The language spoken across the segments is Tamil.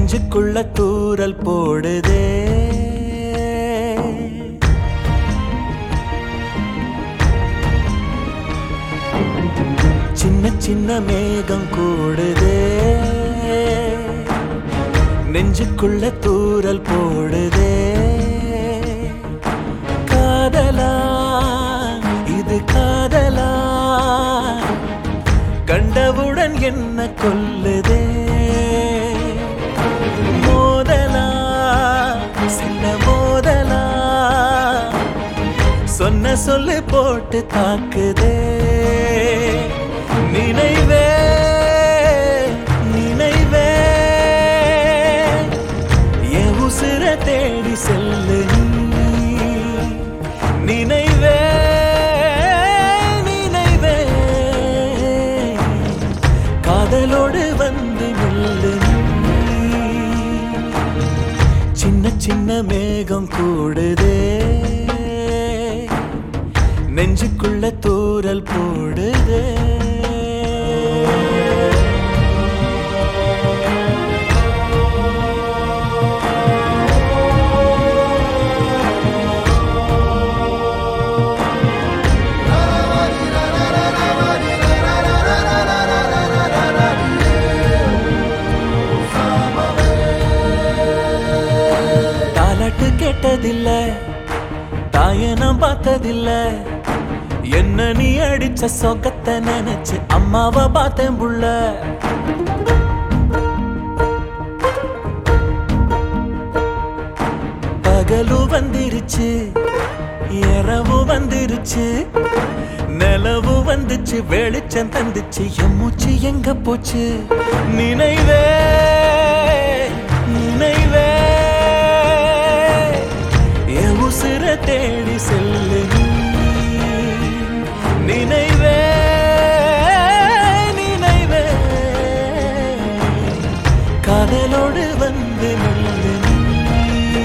நெஞ்சுக்குள்ள தூரல் போடுதே சின்ன சின்ன மேகம் கூடுதே நெஞ்சுக்குள்ள தூரல் போடுதே காதலா இது காதலா கண்டவுடன் என்ன கொல்லுதே மோதலா சின்ன மோதலா சொன்ன சொல்லு போட்டு தாக்குதே நினைவே நினைவே என் உசுர தேடி செல்லு நீ. நினைவே நினைவே காதலோடு வந்து நில்லு நீ. சின்ன சின்ன மேகம் கூடுதே நெஞ்சுக்குள்ள தூரல் போடுதே தாலாட்டு கேட்டதில்ல தாயனம் பார்த்ததில்ல என்ன நீ அடிச்ச சொகத்தை நினைச்சு அம்மாவை பார்த்தேன் புள்ள பகலு வந்துருச்சு இரவு வந்துருச்சு நிலவு வந்துச்சு வெளிச்சம் தந்துச்சு என் மூச்சு எங்க போச்சு நினைவே நினைவே என் உசுர தேடி செல்லு நீ. நினைவே நினைவே காதலோடு வந்து நில்லு நீ.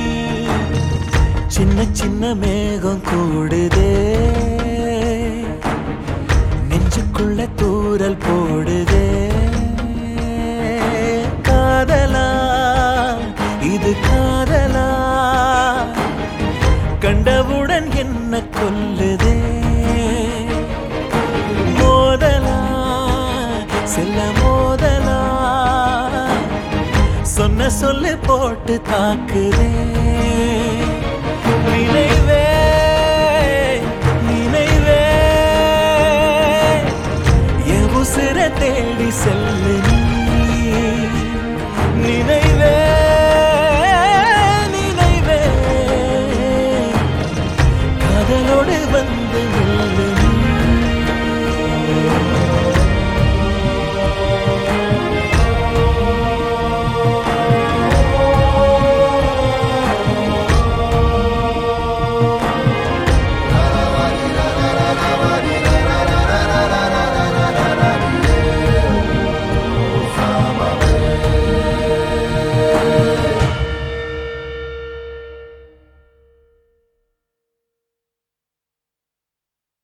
சின்ன சின்ன மேகம் கூடுதே நெஞ்சுக்குள்ள தூரல் போடுதே காதலா இது காதலா கண்டவுடன் என்ன கொல்லுதே மோதலா செல்ல மோதலா சொன்ன சொல்லு போட்டு தாக்குதே நினைவே நினைவே என் உசுர தேடி செல்லு